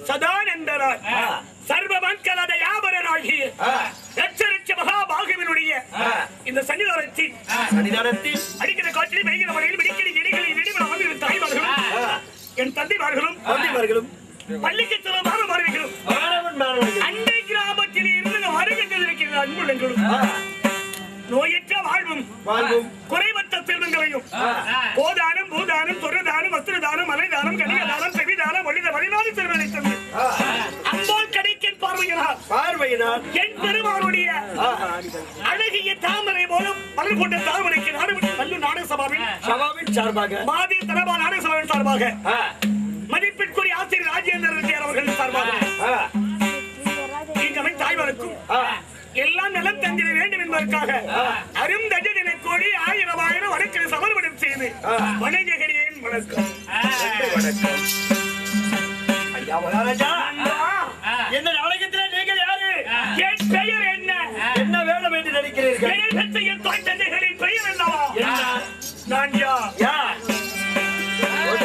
சதானந்தராய் சர்வ மக்களத யாவரனாகிய லட்ச மகாபாகவினுடைய இந்த சன்னிதானத்தில் சன்னிதானத்தில் அடிக்கிற காற்றில் பெய்கிற மழையில் வெடிக்கிற இடிகளில் இடிவிட வந்து தாய்மார்களும் என் தந்தைமார்களும் தந்தைமார்களும் பள்ளிக்கு சில மாறு மாறுகிறோம் மாணவன் மாணவர்கள் அண்டை கிராமத்தில் இருந்து வருகின்றிருக்கிற அன்புள்ளங்களும் நோயற்ற வாழ்வும் வாழ்வும் குறைவற்ற செல்வங்களையும் போதானம் பூதானம் சொரதானம் வஸ்திரதானம் மலைதானம் கனியதானம் செவிதானம் வழித வழிநாடு செல்வனை தந்து அம்பாள் கிடைக்கும் பார்வையினார் பார்வையினால் என் பெருமானுடைய அழகிய தாமரை போலும் மலர் கொண்ட தாமரைக்கு நாடுபடி கல்லு நாடக சபாவில் சபாவின் சார்பாக மாதி தனபா நாடக சபாவின் சார்பாக ஆ, மதிப்பிற்குரிய ஆசிரியர் ராஜேந்திர ரெட்டியார் அவர்கள் சார்பாக ஆ, இங்கமை தாய்வருக்கும் ஆ. எல்லாம் நலம் தந்திட வேண்டும் என்பதற்காக அரும் தஜதின கோடி ஆயிரம் ஆயிரம் வடக்கில் சமர்ப்பணம் செய்து வணங்குகிறேன் வணக்கம் வணக்கம் ஐயா மகாராஜா இந்த நாடகத்தில் நீங்கள் யாரு என் பெயர் என்ன என்ன வேலை என்று நினைக்கிறீர்கள் பெயர் பெற்ற என் தாய் தந்தைகளின் பெயர் என்னவா என்ன? நான் யார் யா ஒரு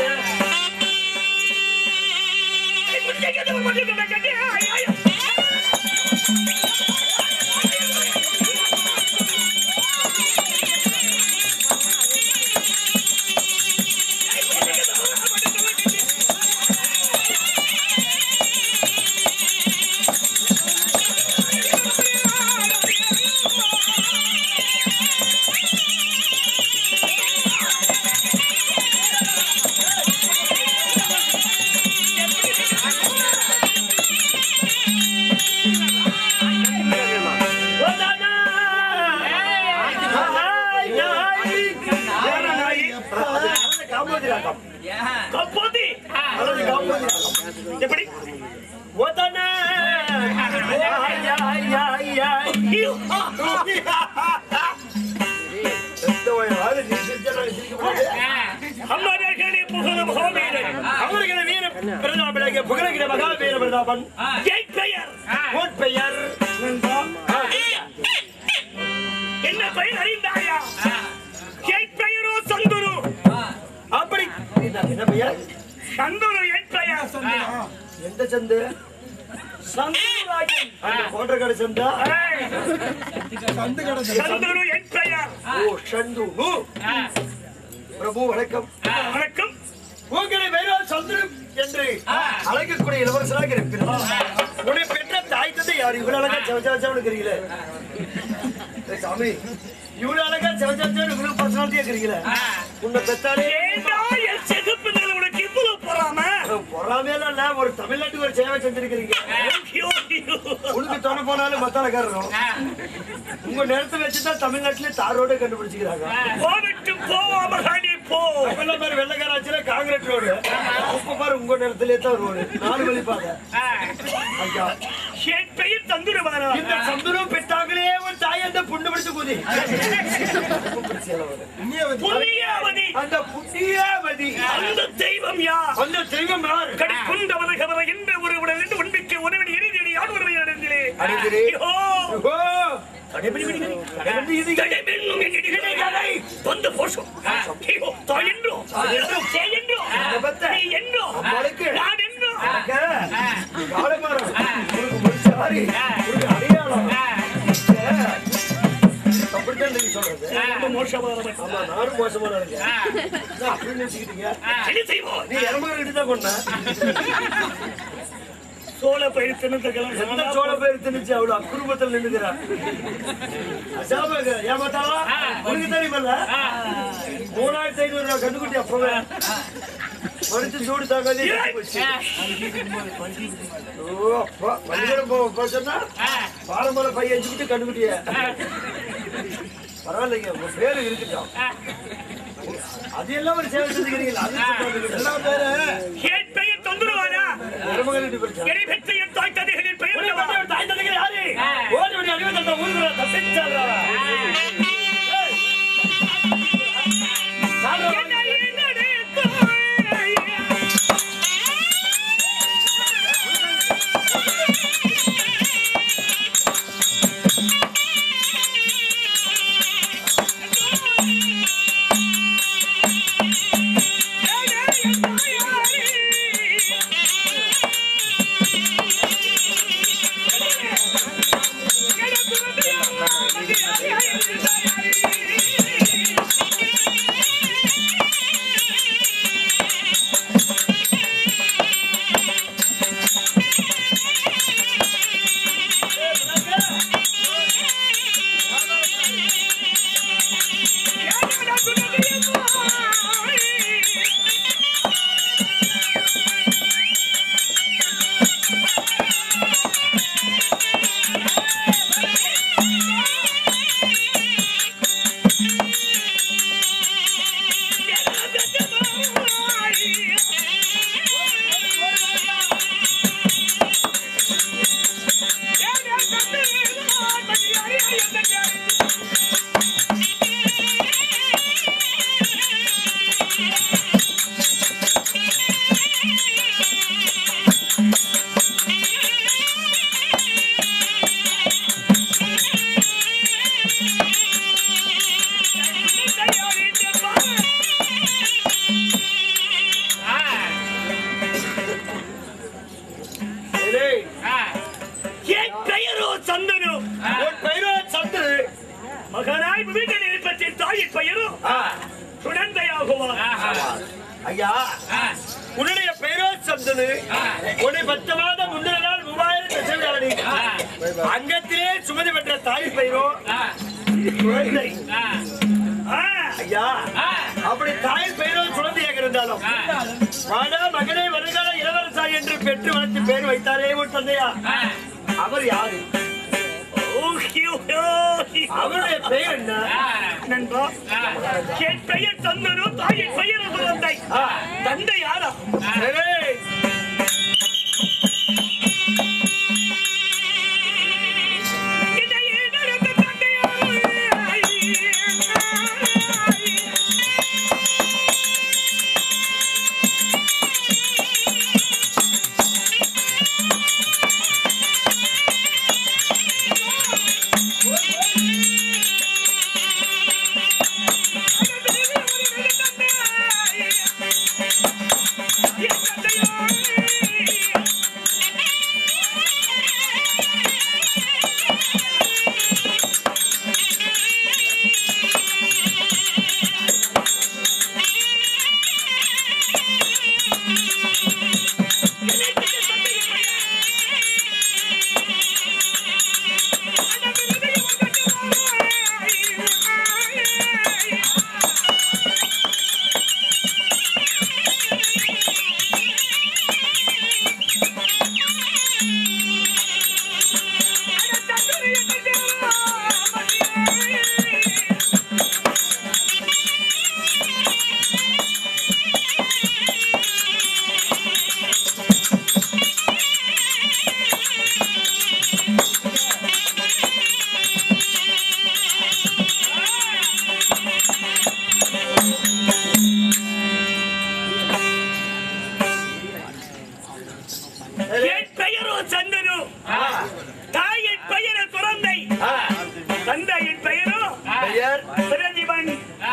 ஒதானா. ஹாய், நாய். ஏன நாய்? அது காம்போதி ராகம். கப்போதி அது காம்போதி ராகம். எப்படி ஒதானா. Hi, hi, hi, hi. எந்த ஒரு ஆளு நீ சிரிச்சா நாங்க சிரிக்க முடியாது. அம்மாதர்களே புகழும் ஹோமீரன் அவர்களை வீர பிரதாபனாகிய புகழகிற மகா வீர பிரதாபன் என் பெயர் உன் பெயர் ஆ, என்ன பெயர் அறிந்தாயா என் பெயரோ சந்துரு அப்படி என்ன பெயர் சந்துரு என் பெயர் எந்த சந்து சந்துராஜன் அந்த போன்ற கடை சந்தா ஏய், சந்துரு என் பெயர் ஓ சந்து ஓ. பிரபு வணக்கம் வணக்கம் உங்களை வேறோ சந்துரு என்று அழகக்கூடிய இளவரசராக இருக்கிறார் உன்னை பெற்ற தாய் தந்தை யார் இவ்வளவு அழகா செவச்சாச்சான்னு இருக்கிறீங்களே ஏய் சாமி இவ்வளவு அழகா செவச்சாச்சான்னு இவ்வளவு பர்சனாலிட்டியா இருக்கிறீங்களே உன்னை பெற்றாலே ஏண்டா என் செகுப்பு மேல உனக்கு இவ்வளவு பொறாம பொறாமையில இல்ல ஒரு தமிழ்நாட்டுக்கு ஒரு சேவை செஞ்சிருக்கிறீங்க ஐயோ, ஐயோ. உனக்கு தொண போனாலும் மத்தாளக்காரரும் உங்க நேரத்தை வச்சுதான் தமிழ்நாட்டுல தார் ரோடு கண்டுபிடிச்சிக்கிறாங்க போகட்டும் போவாம காணி போ அப்பெல்லாம் பேர் வெள்ளக்காராச்சில காங்கிரட் ரோடு இப்ப பாரு உங்க நேரத்திலே தான் ரோடு நாலு வழி பாதை ஐயா என் பெயர் தந்துருவாரா இந்த சந்துரு பெற்றாங்களே ஒரு தாய் அந்த புண்ணு பிடிச்சு கூதி புண்ணியாவதி அந்த புண்ணியாவதி அந்த தெய்வம் யார் அந்த தெய்வம் யார் கடிக்குண்ட வதகவர என்ற ஒரு உடல் என்று உண்மைக்கு உணவடி எரிஞ்சடி யார் உணவை அடைந்திலே அடைந்திலே. ஐயோ ஓ கடைபிடி கடைபிடி இது கடைபெண்ணும் என் இடிகளை கதை தொந்து போஷம் ஐயோ தாய் என்றோ சே என்றோ நீ என்றோ அம்மாளுக்கு. நான் என்றோ காலமரம் உனக்கு முடிச்சாரி உனக்கு அடையாளம் அப்படித்தான் நீங்க சொல்றது ரொம்ப மோசமானவன் ஆமா நானும் மோசமானவங்க நான் அப்படி நினைச்சுக்கிட்டீங்க என்ன செய்வோம் நீ இறமாறு தான் கொண்ட சோழ பயிர் எந்த தினத்துக்கெல்லாம் சோழ பேர் திணிச்சு அவ்வளவு அக்குருபத்தில் நின்னுக்கிறா அசாபாக ஏமாத்தாளா உனக்கு தெரியுமல்ல மூணாயிரத்தி ஐநூறு ரூபாய் கண்டுக்குட்டி அப்பவே மடிச்சு சூடு தாக்காதே போச்சு ஓ அப்பா மனிதன் போ போ சொன்னா பாரம்பரிய பையன் அஞ்சுக்கிட்டு கண்டுக்குட்டிய பரவாயில்லைங்க உங்க பேரு இருக்கட்டும் அது எல்லாம் ஒரு சேவை செஞ்சுக்கிறீங்களா அது எல்லாம் பேரு என் பெயர் தொந்துருவானா மருமகளிட்டு பிரச்சனை எனை பெற்ற என் தாய் தந்தைகளின் பெயர் உன்னை என்னவா? பத்தி ஒரு தாய் தந்தைகள் யாரு? ஓடி ஓடி அடிமை தந்த ஊருக்குள்ள தப்பிச்சாடுறா. ஏய். சாடுறா. என்ன என்னடே தாய்? சரி என் பெயரோ சந்தனு உன் பெயரோ சந்துரு மகனாய் வீட்டில் இருப்பற்றி தாயின் பெயரோ குழந்தையாகுவார் ஐயா உன்னுடைய பெயரோ சந்துரு உன்னை பத்து மாதம் முந்தின நாள் மூவாயிரம் தசவிடாடி அங்கத்திலே சுமதி பெற்ற தாய் பெயரோ குழந்தை ஆ, ஐயா அப்படி தாய் பெயரோ குழந்தையாக இருந்தாலும் மாதா மகனே வருகால இளவரசா என்று பெற்று வளர்த்து பெயர் வைத்தாரே உன் தந்தையா அவர் யாரு ஓஹியோ, அவருடைய பெயர் என்ன நண்பா என் பெயர் சந்தனு தாயின் பெயர் குழந்தை தந்தை யாரா சரி. இதையே நடந்த தந்தை என் பெயரோ சந்தனு தாயின் பெயரோ குழந்தை தந்தையின் பெயரோ பெயர் பிரதிபன்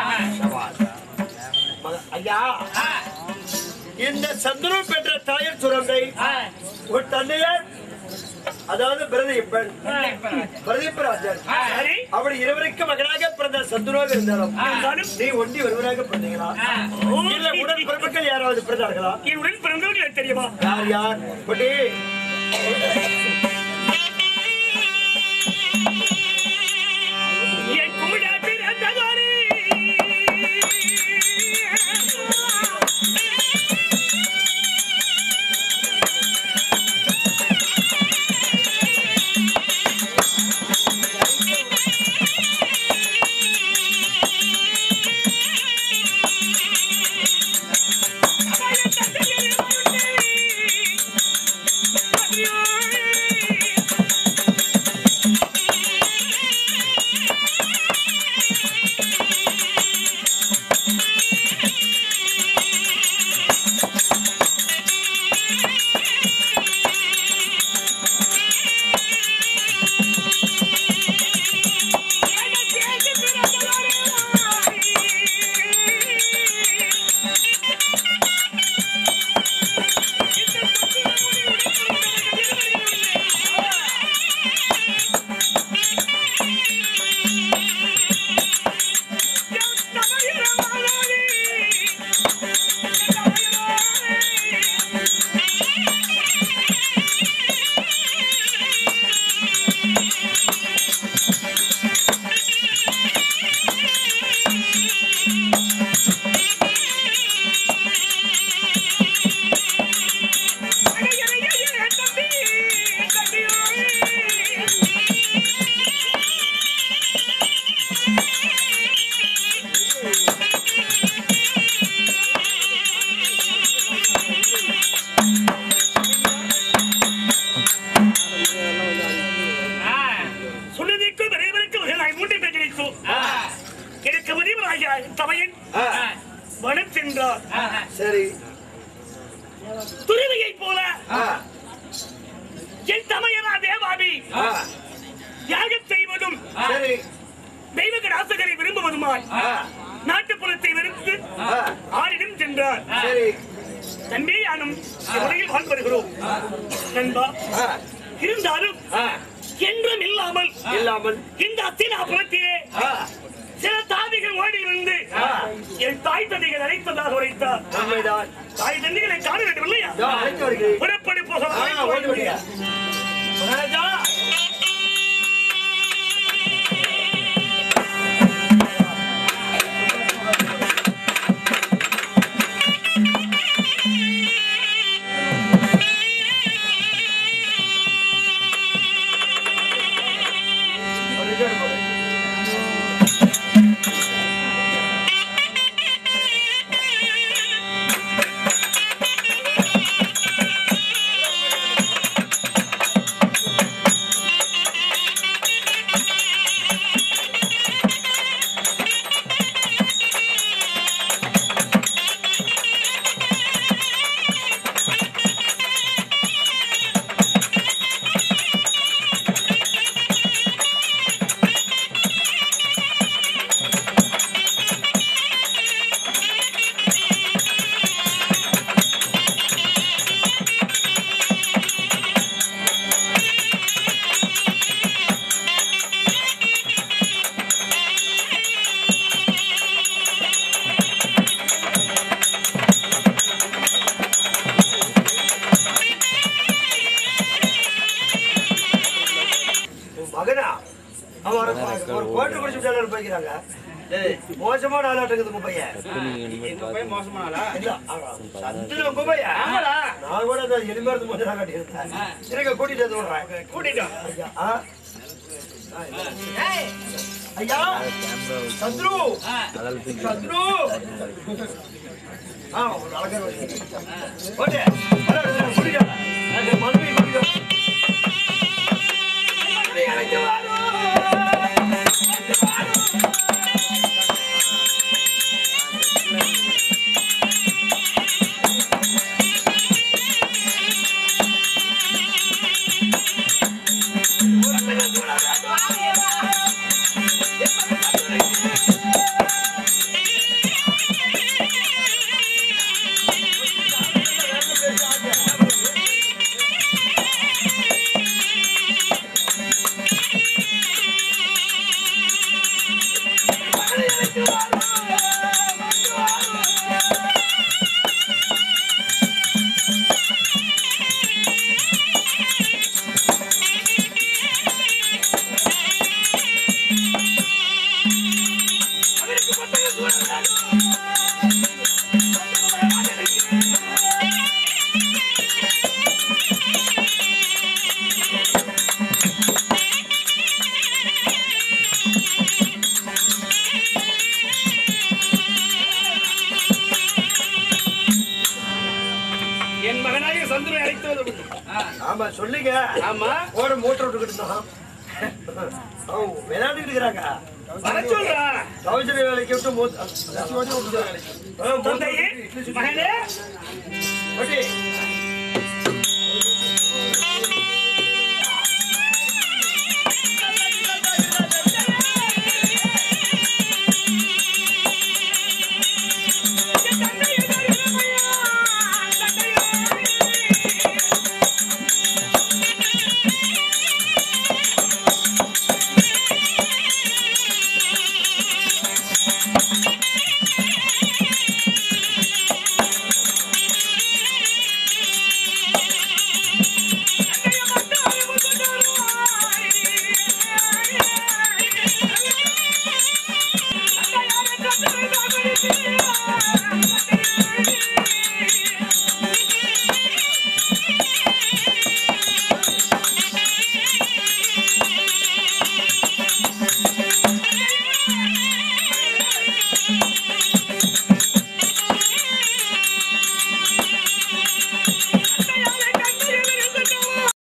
மக- ஐயா இந்த சந்துரு பெற்ற தாயர் சுரந்தை ஒரு தந்தையார் அதாவது பிரதீப்பன் பிரதீபராஜன் சரி அப்படி இருவருக்கு மகனாக பிறந்த சந்துருவாக இருந்தாலும் இருந்தாலும் நீ ஒண்டி ஒருவராக பிறந்தீங்களா இல்ல உடன் பிறப்புகள் யாராவது பிறந்தார்களா என் உடன் பிறந்தவர்கள் எனக்கு தெரியுமா யார் யார் பட்டி என் கூட பிறந்தவரே சுனதிக்கும் விரைவருக்கு வகையாய் மூன்று பேர் கிடைக்கும் எனக்கு முதியவராகிய தமையன் வனம் சென்றார் சரி துருவியை போல ஆ, என் தமையனா தேவாபி ஆ, தியாகம் செய்வதும் சரி தெய்வ ராசகரை விரும்புவதுமாய் ஆ, நாட்டுப்புறத்தை வெறுத்து ஆ, ஆரிடம் சென்றார் சரி தம்பி யானும் உலகில் வாழ்ந்து வருகிறோம் நண்பா ஆ, இருந்தாலும் ஆ, என்றும் இல்லாமல் இல்லாமல் இந்த அத்தினாபுரத்திலே ஆ, சில தாதிகள் ஓடி வந்து ஆ. என் தாய் தந்தைகள் அழைத்ததாக உரைத்தார் உண்மைதான் தாய் தந்தைகளை காண வேண்டும் இல்லையா இதோ அழைத்து வருகிறேன் புறப்படி போக ஆ, ஓடி வருகிறேன். மகாராஜா வருகிறேன் போல. உன் மகனா அவன் ஒரு ஒரு கோட்டை குடிச்சு விட்டாலும் போய்க்கிறாங்க ஏய், மோசமான ஆளாட்டுக்குது உங்க பையன் எங்க போய் மோசமான ஆளா இல்ல, அவன் சந்துரு உங்க பையன் நான் கூட அந்த எலும்பேறது மட்டும் தான் கட்டியிருக்கேன் இருக்க கூட்டிட்டு வந்து விடுறேன் கூட்டிட்டோம் ஐயா ஆ? ஐயா சந்துரு சந்துரு ஆ ஒரு அழகர் வந்து ஓகே கூட்டிட்டு வா. அந்த மனைவி கூட்டிட்டு வா. மனைவி அழைத்து வாரும். என் மகனாகிய சந்துரு அழைத்து வந்து ஆமா சொல்லுங்க ஆமா ஓட மோட்டர் விட்டுக்கிட்டு இருந்தான் அவன் விளையாண்டுக்கிட்டு இருக்கிறாங்க வர சொல்றா கவுச்சரி வேலைக்கு விட்டு மூத்த- ஆ, மூத்த தந்தையே இட்லி சுட்டு- மகனே பாட்டி,